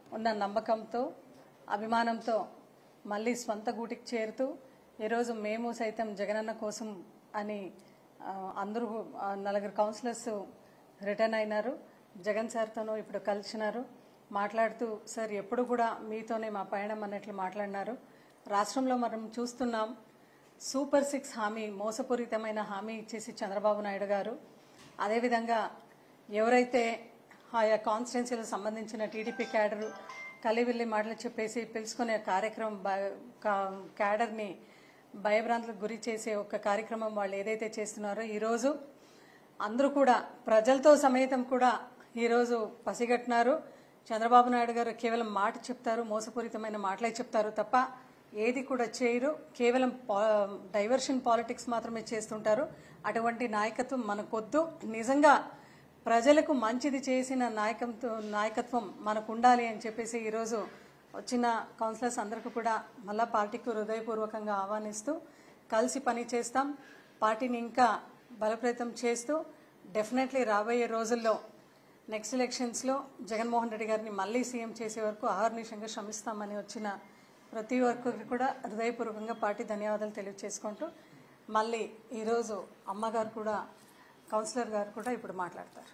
ఉన్న నమ్మకంతో అభిమానంతో మళ్ళీ స్వంత గూటికి చేరుతూ ఈరోజు మేము సైతం జగనన్న కోసం అని ఆ, అందరూ ఆ, నలుగురు కౌన్సిలర్స్ రిటర్న్ అయినారు జగన్ సార్తోనూ ఇప్పుడు కలిసినారు మాట్లాడుతూ సార్ ఎప్పుడు కూడా మీతోనే మా పయనం అన్నట్లు మాట్లాడినారు రాష్ట్రంలో మనం చూస్తున్నాం సూపర్ సిక్స్ హామీ మోసపూరితమైన హామీ ఇచ్చేసి చంద్రబాబు నాయుడు గారు అదేవిధంగా ఎవరైతే ఆయా కాన్స్టిట్యున్సీలకు సంబంధించిన టీడీపీ క్యాడరు కలివిల్లి మాటలు చెప్పేసి పిలుచుకునే కార్యక్రమం బ- కా- క్యాడర్ని భయభ్రాంతులకు గురి చేసే ఒక కార్యక్రమం వాళ్ళు ఏదైతే చేస్తున్నారో ఈరోజు అందరూ కూడా ప్రజలతో సమేతం కూడా ఈరోజు పసిగట్టినారు చంద్రబాబు నాయుడు గారు కేవలం మాట చెప్తారు మోసపూరితమైన మాటలే చెప్తారు తప్ప ఏది కూడా చేయరు కేవలం పా- డైవర్షన్ పాలిటిక్స్ మాత్రమే చేస్తుంటారు అటువంటి నాయకత్వం మనకొద్దు నిజంగా ప్రజలకు మంచిది చేసిన నాయకత్వం నాయకత్వం మనకు ఉండాలి అని చెప్పేసి ఈరోజు వచ్చిన కౌన్సిలర్స్ అందరికీ కూడా మళ్ళా పార్టీకి హృదయపూర్వకంగా ఆహ్వానిస్తూ కలిసి పని చేస్తాం పార్టీని ఇంకా బలోపేతం చేస్తూ డెఫినెట్లీ రాబోయే రోజుల్లో నెక్స్ట్ ఎలక్షన్స్లో జగన్మోహన్ రెడ్డి గారిని మళ్ళీ సీఎం చేసే వరకు అహర్నిశంగా శ్రమిస్తామని వచ్చిన ప్రతి ఒక్కరికి కూడా హృదయపూర్వకంగా పార్టీ ధన్యవాదాలు తెలియజేసుకుంటూ మళ్ళీ ఈరోజు అమ్మగారు కూడా కౌన్సిలర్ గారు కూడా ఇప్పుడు మాట్లాడతారు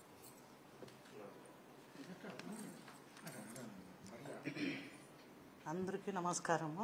అందరికీ నమస్కారము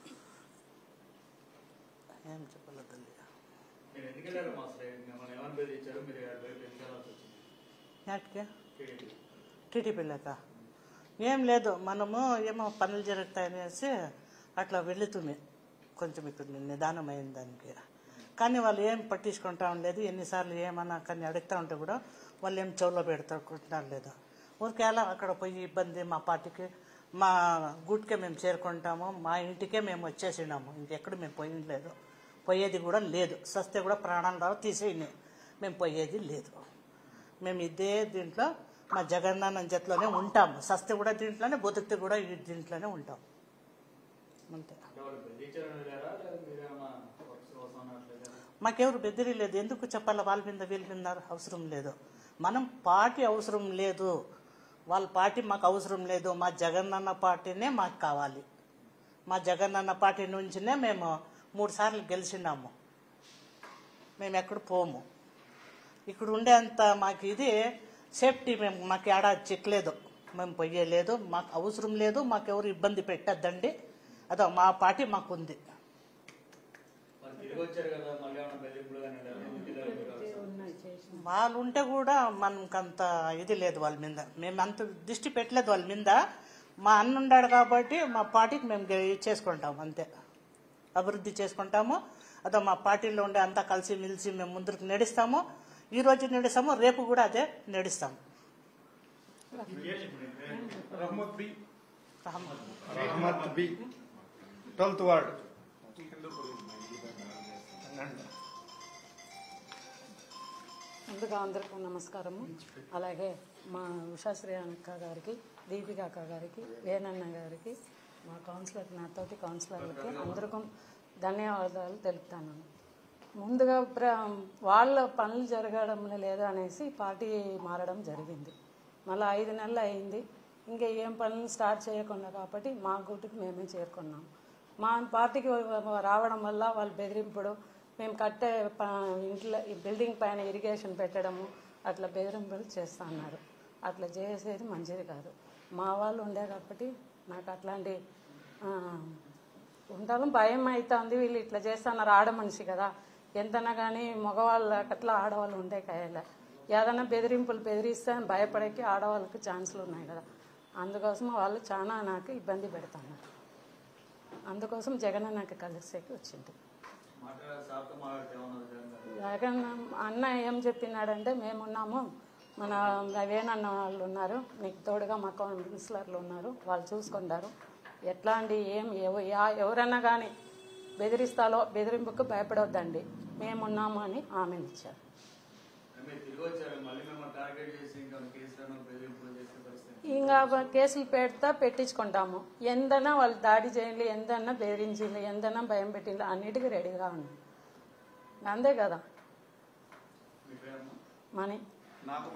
ఏం చెప్పాలి తల్లి మీరు ఎందుకు వెళ్ళారు మాస్టర్ మిమ్మల్ని ఏమని బెదిరించారు మీరు ఏడు బయట ఎందుకు వెళ్ళాల్సి వచ్చింది నాటికే టీడీపీ టీడీపీ లేక ఏం లేదు మనము ఏమో పనులు జరుగుతాయనేసి అట్లా వెళుతుంది కొంచెం ఇక్కడ నిదానం అయిన దానికి కానీ వాళ్ళు ఏం పట్టించుకుంటా ఉండలేదు ఎన్నిసార్లు ఏమన్నా కానీ అడుగుతా ఉంటే కూడా వాళ్ళు ఏం చెవులో పెడతాకుంటున్నారు లేదు ఊరికే అలా అక్కడ పోయి ఇబ్బంది మా పార్టీకి మా గూట్కే మేము చేరుకుంటాము మా ఇంటికే మేము వచ్చేసినాము ఇంకెక్కడ మేము పోయింది పోయేది కూడా లేదు సస్తే కూడా ప్రాణాలు రావు తీసేయని మేము పోయేది లేదు మేము ఇదే దీంట్లో మా జగన్నాన్న జతలోనే ఉంటాము సస్తే కూడా దీంట్లోనే బతుకుతే కూడా ఈ దీంట్లోనే ఉంటాం అంతే అంటే వాళ్ళు బెదిరించారని వెళ్ళారా లేదా మీరేమన్నా వర్క్స్ కోసం అన్నట్లేదా మాకెవరు బెదిరి లేదు ఎందుకు చెప్పాలి వాళ్ళ మీద వీళ్ళ మీద అవసరం లేదు మనం పార్టీ అవసరం లేదు వాళ్ళ పార్టీ మాకు అవసరం లేదు మా జగనన్న పార్టీనే మాకు కావాలి మా జగనన్న పార్టీ నుంచినే మేము మూడు సార్లు గెలిచినాము మేము ఎక్కడ పోము ఇక్కడ ఉండేంత మాకు ఇది సేఫ్టీ మేము మాకు ఏడా చిక్కలేదు మేము పోయేలేదు మాకు అవసరం లేదు మాకెవరు ఇబ్బంది పెట్టద్దండి అదో మా పార్టీ మాకు ఉంది వాళ్ళు తిరిగి వచ్చారు కదా మళ్ళీ ఏమైనా బెదిరింపులు కానీ వెళ్ళారు ఎందుకు వెళ్ళారు మీరు అసలు? వాళ్ళు ఉంటే కూడా మనకంత ఇది లేదు వాళ్ళ మీద మేము అంత దృష్టి పెట్టలేదు వాళ్ళ మీద మా అన్న ఉన్నాడు కాబట్టి మా పార్టీకి మేము గె- చేసుకుంటాం అంతే అభివృద్ధి చేసుకుంటాము అదో మా పార్టీలో ఉండే అంతా కలిసి మెలిసి మేము ముందుకు నడుస్తాము ఈ రోజు నడుస్తాము రేపు కూడా అదే నడుస్తాము रहमत बी రహమత్. रहमत बी ट्वेल्थ वार्ड ముందుగా అందరికీ నమస్కారము అలాగే మా ఉషాశ్రీ అక్క గారికి దీపిక అక్క గారికి వేణన్న గారికి మా కౌన్సిలర్ నాతోటి కౌన్సిలర్లకి అందరికీ ధన్యవాదాలు తెలుపుతాను ముందుగా ప్ర వాళ్ళ పనులు జరగడం లేదు అనేసి పార్టీ మారడం జరిగింది మళ్ళీ ఐదు నెలలు అయింది ఇంకా ఏం పనులు స్టార్ట్ చేయకుండా కాబట్టి మా గుట్టుకు మేమే చేరుకున్నాం మా పార్టీకి రావడం వల్ల వాళ్ళు బెదిరింపుడు మేము కట్టే ప- ఇంట్లో ఈ బిల్డింగ్ పైన ఇరిగేషన్ పెట్టడము అట్లా బెదిరింపులు చేస్తా అన్నారు అట్లా చేసేది మంచిది కాదు మా వాళ్ళు ఉండే కాబట్టి నాకు అట్లాంటి ఆ, ఉండాలని భయం అవుతుంది వీళ్ళు ఇట్లా చేస్తున్నారు ఆడ మనిషి కదా ఎంతనా కానీ మగవాళ్ళ అట్లా ఆడవాళ్ళు ఉండే కాయలే ఏదైనా బెదిరింపులు బెదిరిస్తే భయపడేకి ఆడవాళ్ళకి ఛాన్సులు ఉన్నాయి కదా అందుకోసం వాళ్ళు చాలా నాకు ఇబ్బంది పెడుతున్నారు అందుకోసం జగన్ నాకు కలిసేకి వచ్చింది మాట్లాడారు సార్తో మాట్లాడితే ఏమన్నారు జగన్ గారు జగన్ అన్న ఏం చెప్పినాడంటే మేమున్నాము మన వేణన్న వాళ్ళు ఉన్నారు నీకు తోడుగా మా కౌన్సిలర్లు ఉన్నారు వాళ్ళు చూసుకుంటారు ఎట్లాంటి ఏం ఎవ- యా- ఎవరన్నా కానీ బెదిరిస్తాలో బెదిరింపుకు భయపడొద్దండి మేమున్నాము అని హామీనిచ్చారు మీరు తిరిగి వచ్చారు మళ్ళీ మిమ్మల్ని టార్గెట్ చేసి ఇంకా కేసులను బెదిరింపులు చేసే పరిస్థితి ఇంకా బ- కేసులు పెడతా పెట్టించుకుంటాము ఎందైనా వాళ్ళు దాడి చేయండి ఎందన్నా బెదిరించింది ఎందన్నా భయం పెట్టింది అన్నిటికీ రెడీగా ఉన్నాం అంతే కదా మీ పేరమ్మా మనీ నాగమణి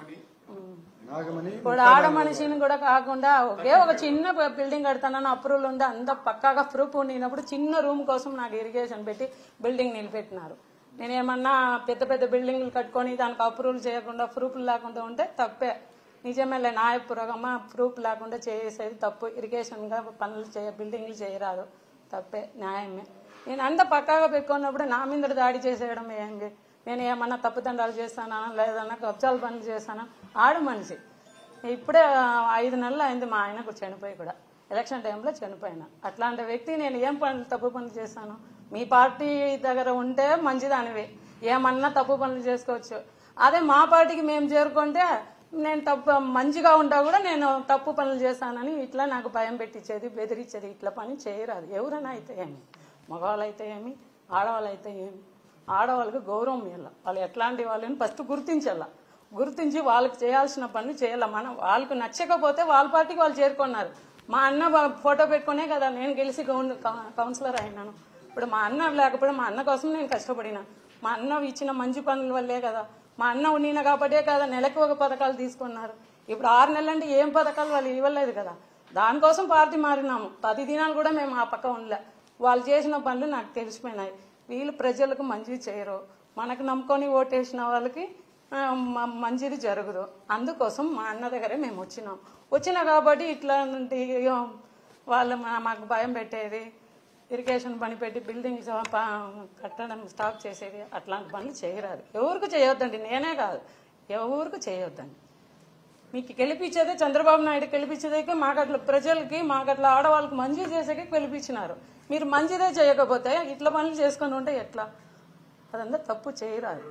నాగమణి ఇప్పుడు ఆడ మనిషిని కూడా కాకుండా ఒకే ఒక చిన్న బిల్డింగ్ కడతానని అప్రూవల్ ఉంది అంత పక్కాగా ప్రూఫ్ ఉండినప్పుడు చిన్న రూమ్ కోసం నాకు ఇరిగేషన్ పెట్టి బిల్డింగ్ నిలబెట్టినారు నేను ఏమన్నా పెద్ద పెద్ద బిల్డింగ్లు కట్టుకొని దానికి అప్రూవల్ చేయకుండా ప్రూఫ్లు లేకుండా ఉంటే తప్పే నిజమేలే నాయపురగమ్మ ప్రూఫ్ లేకుండా చేసేది తప్పు ఇరిగేషన్గా పనులు చేయ బిల్డింగ్లు చేయరాదు తప్పే న్యాయమే నేను అంత పక్కాగా పెట్టుకున్నప్పుడు నా మీద దాడి చేసేయడం ఏంటి నేను ఏమన్నా తప్పుదండాలు చేస్తానా లేదన్నా కబ్జాలు పనులు చేస్తానా ఆడ మనిషి ఇప్పుడే ఐదు నెలలు అయింది మా ఆయనకు చనిపోయి కూడా ఎలక్షన్ టైంలో చనిపోయినా అట్లాంటి వ్యక్తి నేను ఏం పనులు తప్పు పనులు చేస్తాను మీ పార్టీ దగ్గర ఉంటే మంచిదానివి ఏమన్నా తప్పు పనులు చేసుకోవచ్చు అదే మా పార్టీకి మేము చేరుకుంటే నేను తప్పు మంచిగా ఉంటా కూడా నేను తప్పు పనులు చేస్తానని ఇట్లా నాకు భయం పెట్టించేది బెదిరించేది ఇట్లా పని చేయరాదు ఎవరైనా అయితే ఏమి మగవాళ్ళు అయితే ఏమి ఆడవాళ్ళు అయితే ఏమి ఆడవాళ్ళకి గౌరవం ఇవ్వాలి వాళ్ళు ఎట్లాంటి వాళ్ళని ఫస్ట్ గుర్తించాల గుర్తించి వాళ్ళకి చేయాల్సిన పనులు చేయాలి మనం వాళ్ళకి నచ్చకపోతే వాళ్ళ పార్టీకి వాళ్ళు చేరుకున్నారు మా అన్న బా- ఫోటో పెట్టుకునే కదా నేను గెలిచి గౌన్- కౌ- కౌన్సిలర్ అయినాను ఇప్పుడు మా అన్న లేకపోతే మా అన్న కోసం నేను కష్టపడినా మా అన్న ఇచ్చిన మంచి పనుల వల్లే కదా మా అన్న ఉండిన కాబట్టే కదా నెలకు ఒక పథకాలు తీసుకున్నారు ఇప్పుడు ఆరు నెలలు అంటే ఏం పథకాలు వాళ్ళు ఇవ్వలేదు కదా దానికోసం పార్టీ మారినాము పది దినాలు కూడా మేము ఆ పక్క ఉండలే వాళ్ళు చేసిన పనులు నాకు తెలిసిపోయినాయి వీళ్ళు ప్రజలకు మంచిది చేయరు మనకు నమ్ముకొని ఓటేసిన వాళ్ళకి ఆ, మ- మంచిది జరగదు అందుకోసం మా అన్న దగ్గరే మేము వచ్చినాం వచ్చిన కాబట్టి ఇట్లాంటి వాళ్ళు మా- మాకు భయం పెట్టేది ఇరిగేషన్ పని పెట్టి బిల్డింగ్ కట్టడం స్టాప్ చేసేది అట్లాంటి పనులు చేయరాదు ఎవరికి చేయొద్దండి నేనే కాదు ఎవరికి చేయొద్దండి మీకు గెలిపించేదే చంద్రబాబు నాయుడు గెలిపించేదే మాకు అట్లా ప్రజలకి మాకు అట్లా ఆడవాళ్ళకి మంచి చేసేకే గెలిపించినారు మీరు మంచిదే చేయకపోతే ఇట్లా పనులు చేసుకొని ఉంటే ఎట్లా అదంతా తప్పు చేయరాదు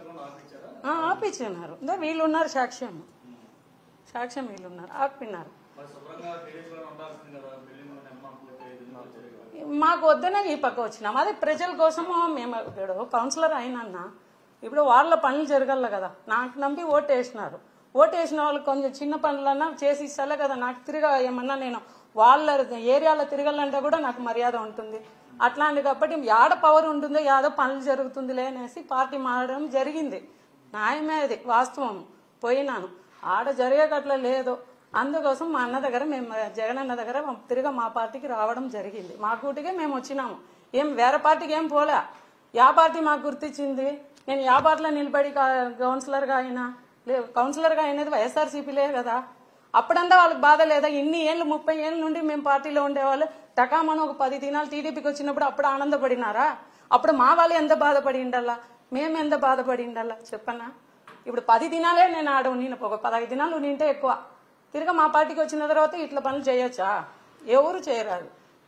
ఆ, ఆపించినారు ఇందో వీళ్ళు ఉన్నారు సాక్ష్యం సాక్ష్యం వీళ్ళు ఉన్నారు ఆపినారు మరి శుభ్రంగా టీడీపీలో ఉండాల్సింది కదా బిల్డింగ్ నిర్మాణం పూర్తి అయ్యేది ఎందుకు వచ్చారు కదా? మాకు వద్దనే ఈ పక్క వచ్చినాం అదే ప్రజల కోసము మేము ఇప్పుడు కౌన్సిలర్ అయినన్నా ఇప్పుడు వాళ్ళ పనులు జరగాల కదా నాకు నమ్మి ఓటు వేసినారు ఓటు వేసిన వాళ్ళకి కొంచెం చిన్న పనులన్నా చేసి ఇస్తాలే కదా నాకు తిరిగా ఏమన్నా నేను వాళ్ళ ఏరియాలో తిరగాలంటే కూడా నాకు మర్యాద ఉంటుంది అట్లాంటి కాబట్టి యాడ పవర్ ఉంటుందో యాదో పనులు జరుగుతుందిలే అనేసి పార్టీ మారడం జరిగింది న్యాయమే అది వాస్తవం పోయినాను ఆడ జరిగేటట్లా లేదు అందుకోసం మా అన్న దగ్గర మేము జగన్ అన్న దగ్గర తిరిగి మా పార్టీకి రావడం జరిగింది మా కూటికే మేము వచ్చినాము ఏం వేరే పార్టీకి ఏం పోలే యా పార్టీ మాకు గుర్తించింది నేను యా పార్టీలో నిలబడి కా- కౌన్సిలర్గా అయినా లే కౌన్సిలర్గా అయినది వైఎస్ఆర్సీపీలే కదా అప్పుడంతా వాళ్ళకి బాధ లేదా ఇన్ని ఏళ్ళు ముప్పై ఏళ్ళ నుండి మేము పార్టీలో ఉండేవాళ్ళు టకామని ఒక పది దినాలు టీడీపీకి వచ్చినప్పుడు అప్పుడు ఆనందపడినారా అప్పుడు మా వాళ్ళు ఎంత బాధపడి ఉండాలా మేము ఎంత బాధపడి ఉండాలా చెప్పన్నా ఇప్పుడు పది దినాలే నేను ఆడ నేను ఒక పదహైదు దినాలు నింటే ఎక్కువ తిరిగి మా పార్టీకి వచ్చిన తర్వాత ఇట్లా పనులు చేయొచ్చా ఎవరు చేయరాదు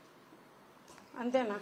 అంతేనా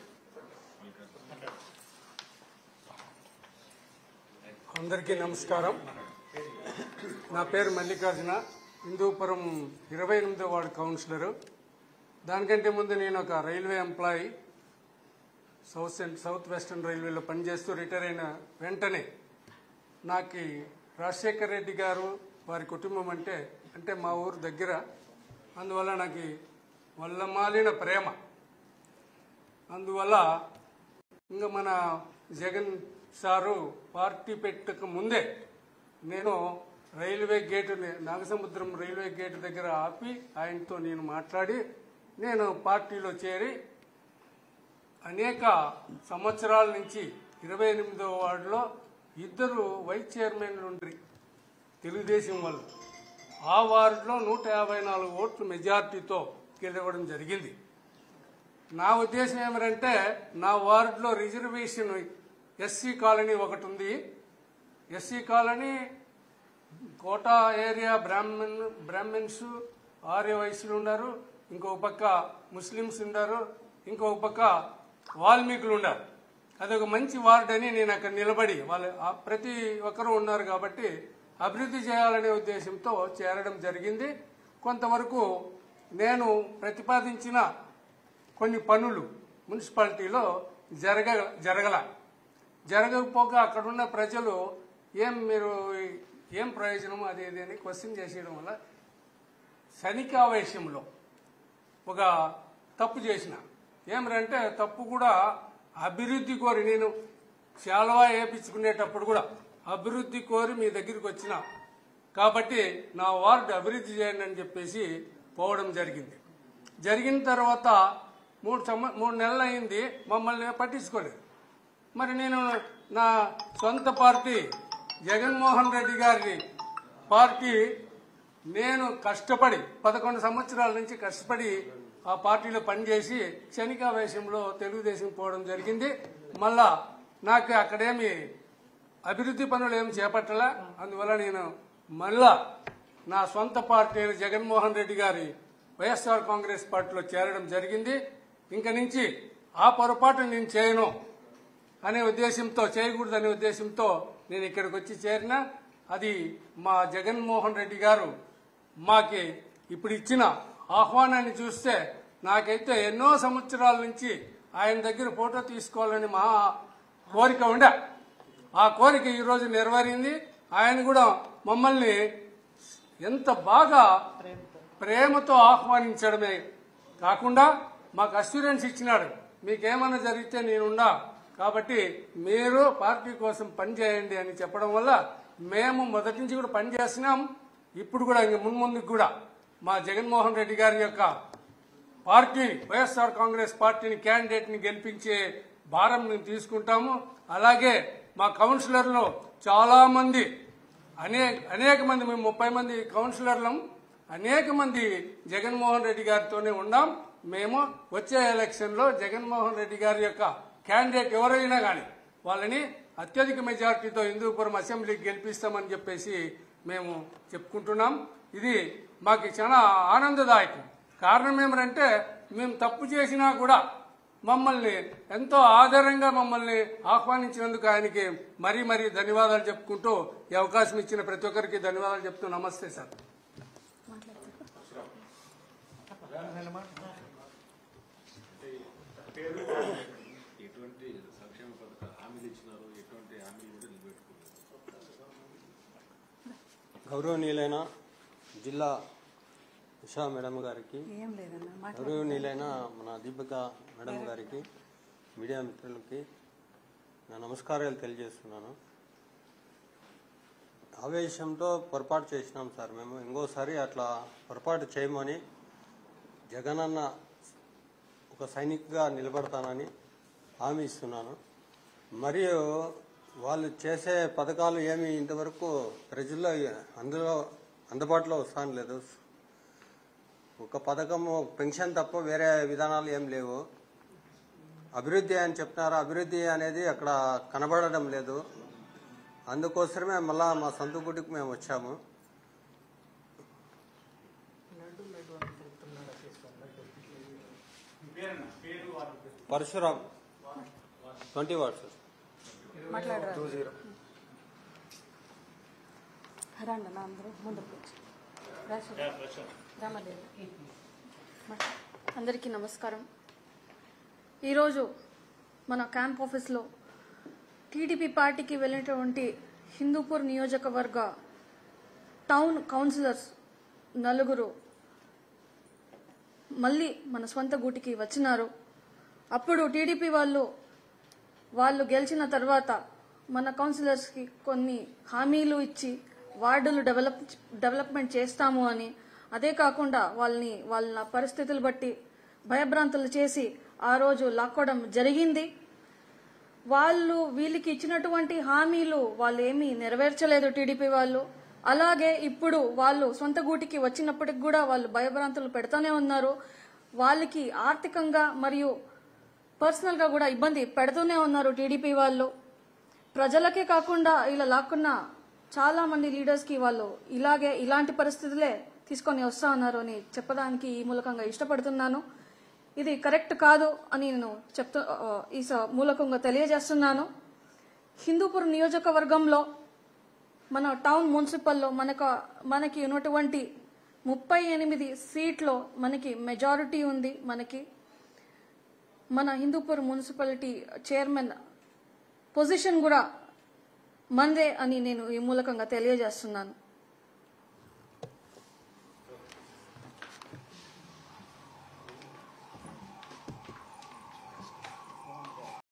అందరికీ నమస్కారం నా పేరు మల్లికార్జున హిందూపురం ఇరవై ఎనిమిదో వార్డు కౌన్సిలరు దానికంటే ముందు నేను ఒక railway employee south sent south western రైల్వేలో పనిచేస్తూ రిటైర్ అయిన వెంటనే నాకు ఈ రాజశేఖర్ రెడ్డి గారు వారి కుటుంబం అంటే అంటే మా ఊరు దగ్గర అందువల్ల నాకు ఈ వల్లమాలిన ప్రేమ అందువల్ల ఇంకా మన జగన్ సారు పార్టీ పెట్టక ముందే నేను railway gate Nagasamudram railway gate దగ్గర ఆపి ఆయనతో నేను మాట్లాడి నేను పార్టీలో చేరి అనేక సంవత్సరాల నుంచి ఇరవై ఎనిమిదో వార్డులో ఇద్దరు వైస్ చైర్మన్లు ఉండ్రి తెలుగుదేశం వాళ్ళు ఆ వార్డులో నూట యాభై నాలుగు ఓట్లు మెజార్టీతో గెలవడం జరిగింది నా ఉద్దేశం ఏమిటంటే నా వార్డులో రిజర్వేషన్ ఎస్సీ కాలనీ ఒకటి ఉంది SC colony quota area Brahmin Brahmins Arya వయసులు ఉన్నారు ఇంకొక పక్క ముస్లిమ్స్ ఉన్నారు ఇంకొక పక్క వాల్మీకులు ఉన్నారు అదొక మంచి వార్డు అని నేను అక్కడ నిలబడి వాళ్ళ ఆ ప్రతి ఒక్కరూ ఉన్నారు కాబట్టి అభివృద్ధి చేయాలనే ఉద్దేశంతో చేరడం జరిగింది కొంతవరకు నేను ప్రతిపాదించిన కొన్ని పనులు మున్సిపాలిటీలో జరగ జరగల జరగకపోగా అక్కడున్న ప్రజలు ఏం మీరు ఏం ప్రయోజనం అది ఇది అని క్వశ్చన్ చేసేయడం వల్ల శనికావేశంలో ఒక తప్పు చేసిన ఏమిటంటే తప్పు కూడా అభివృద్ధి కోరి నేను శాలవా వేయించుకునేటప్పుడు కూడా అభివృద్ధి కోరి మీ దగ్గరికి వచ్చిన కాబట్టి నా వార్డు అభివృద్ధి చేయండి అని చెప్పేసి పోవడం జరిగింది జరిగిన తర్వాత మూడు సంవ మూడు నెలలు అయింది మమ్మల్ని పట్టించుకోలేదు మరి నేను నా సొంత పార్టీ జగన్మోహన్ రెడ్డి గారి పార్టీ నేను కష్టపడి పదకొండు సంవత్సరాల నుంచి కష్టపడి ఆ పార్టీలో పనిచేసి క్షణికావేశంలో తెలుగుదేశం పోవడం జరిగింది మళ్ళా నాకు అక్కడేమి అభివృద్ధి పనులు ఏమి చేపట్టలే అందువల్ల నేను మళ్ళా నా సొంత పార్టీ అయిన జగన్మోహన్ రెడ్డి గారి వైఎస్ఆర్ కాంగ్రెస్ పార్టీలో చేరడం జరిగింది ఇంక నుంచి ఆ పొరపాటు నేను చేయను అనే ఉద్దేశంతో చేయకూడదు అనే ఉద్దేశంతో నేను ఇక్కడికి వచ్చి చేరిన అది మా జగన్మోహన్ రెడ్డి గారు మాకి ఇప్పుడు ఇచ్చిన ఆహ్వానాన్ని చూస్తే నాకైతే ఎన్నో సంవత్సరాల నుంచి ఆయన దగ్గర ఫోటో తీసుకోవాలని మా కోరిక ఉండే ఆ కోరిక ఈరోజు నెరవేరింది ఆయన కూడా మమ్మల్ని ఎంత బాగా ప్రేమతో ఆహ్వానించడమే కాకుండా మాకు అస్యూరెన్స్ ఇచ్చినాడు మీకేమైనా జరిగితే నేనుండా కాబట్టి మీరు పార్టీ కోసం పనిచేయండి అని చెప్పడం వల్ల మేము మొదటి నుంచి కూడా పనిచేస్తున్నాం ఇప్పుడు కూడా ఇంక మున్ముందుకు కూడా మా జగన్మోహన్ రెడ్డి గారి యొక్క పార్టీ వైఎస్ఆర్ కాంగ్రెస్ పార్టీని క్యాండిడేట్ ని గెలిపించే భారం మేము తీసుకుంటాము అలాగే మా కౌన్సిలర్లు చాలా మంది అనేక అనేక మంది మేము ముప్పై మంది కౌన్సిలర్లం అనేక మంది జగన్మోహన్ రెడ్డి గారితోనే ఉన్నాం మేము వచ్చే ఎలక్షన్ లో జగన్మోహన్ రెడ్డి గారి యొక్క క్యాండిడేట్ ఎవరైనా కానీ వాళ్ళని అత్యధిక మెజార్టీతో హిందూపురం అసెంబ్లీకి గెలిపిస్తామని చెప్పేసి మేము చెప్పుకుంటున్నాం ఇది మాకు చాలా ఆనందదాయకం కారణం ఏమిటంటే మేము తప్పు చేసినా కూడా మమ్మల్ని ఎంతో ఆధారంగా మమ్మల్ని ఆహ్వానించినందుకు ఆయనకి మరీ మరీ ధన్యవాదాలు చెప్పుకుంటూ ఈ అవకాశం ఇచ్చిన ప్రతి ఒక్కరికి ధన్యవాదాలు చెప్తూ నమస్తే సార్ ఎటువంటి సంక్షేమ పథక హామీలు ఇచ్చినారో ఎటువంటి హామీలు కూడా నిలబెట్టుకోలేదు గౌరవనీయులైన జిల్లా ఉషా మేడం గారికి ఏం లేదన్నా గౌరవనీయులైన మన దీపిక మేడం గారికి మీడియా మిత్రులకి నా నమస్కారాలు తెలియజేస్తున్నాను ఆవేశంతో పొరపాటు చేసినాం సార్ మేము ఇంకోసారి అట్లా పొరపాటు చేయమని జగనన్న ఒక సైనిక్గా నిలబడతానని హామీ ఇస్తున్నాను మరియు వాళ్ళు చేసే పథకాలు ఏమి ఇంతవరకు ప్రజల్లో అందులో అందుబాటులో వస్తాను లేదు ఒక పథకము పెన్షన్ తప్ప వేరే విధానాలు ఏం లేవు అభివృద్ధి అని చెప్తున్నారు అభివృద్ధి అనేది అక్కడ కనబడడం లేదు అందుకోసమే మళ్ళా మా సొంత గుడికి మేము వచ్చాము పరశురామ్ ట్వంటీ వాట్స్ మాట్లాడరా రండి అన్న అందరూ ముందుకు వచ్చి రాసు. రామదేవి అందరికీ నమస్కారం ఈరోజు మన క్యాంప్ ఆఫీస్లో టీడీపీ పార్టీకి వెళ్ళినటువంటి హిందూపూర్ నియోజకవర్గ టౌన్ కౌన్సిలర్స్ నలుగురు మళ్ళీ మన స్వంత గూటికి వచ్చినారు అప్పుడు టీడీపీ వాళ్ళు వాళ్ళు గెలిచిన తర్వాత మన కౌన్సిలర్స్కి కొన్ని హామీలు ఇచ్చి వార్డులు డెవలప్ డెవలప్మెంట్ చేస్తాము అని అదే కాకుండా వాళ్ళని వాళ్ళ పరిస్థితులు బట్టి భయభ్రాంతులు చేసి ఆ రోజు లాక్కోవడం జరిగింది వాళ్ళు వీళ్ళకి ఇచ్చినటువంటి హామీలు వాళ్ళు ఏమీ నెరవేర్చలేదు టీడీపీ వాళ్ళు అలాగే ఇప్పుడు వాళ్ళు సొంత గూటికి వచ్చినప్పటికి కూడా వాళ్ళు భయభ్రాంతులు పెడతానే ఉన్నారు వాళ్ళకి ఆర్థికంగా మరియు పర్సనల్ గా కూడా ఇబ్బంది పెడుతూనే ఉన్నారు టీడీపీ వాళ్ళు ప్రజలకే కాకుండా ఇలా లాక్కున్న చాలా మంది లీడర్స్ కి వాళ్ళు ఇలాగే ఇలాంటి పరిస్థితులే తీసుకొని వస్తా ఉన్నారు అని చెప్పడానికి ఈ మూలకంగా ఇష్టపడుతున్నాను ఇది కరెక్ట్ కాదు అని నేను చెప్తూ ఆ, ఈ స- మూలకంగా తెలియజేస్తున్నాను హిందూపూర్ నియోజకవర్గంలో మన టౌన్ మున్సిపల్లో మనకు మనకి ఉన్నటువంటి ముప్పై ఎనిమిది సీట్లో మనకి మెజారిటీ ఉంది మనకి మన హిందూపూర్ మున్సిపాలిటీ చైర్మన్ పొజిషన్ కూడా మందే అని నేను ఈ మూలకంగా తెలియజేస్తున్నాను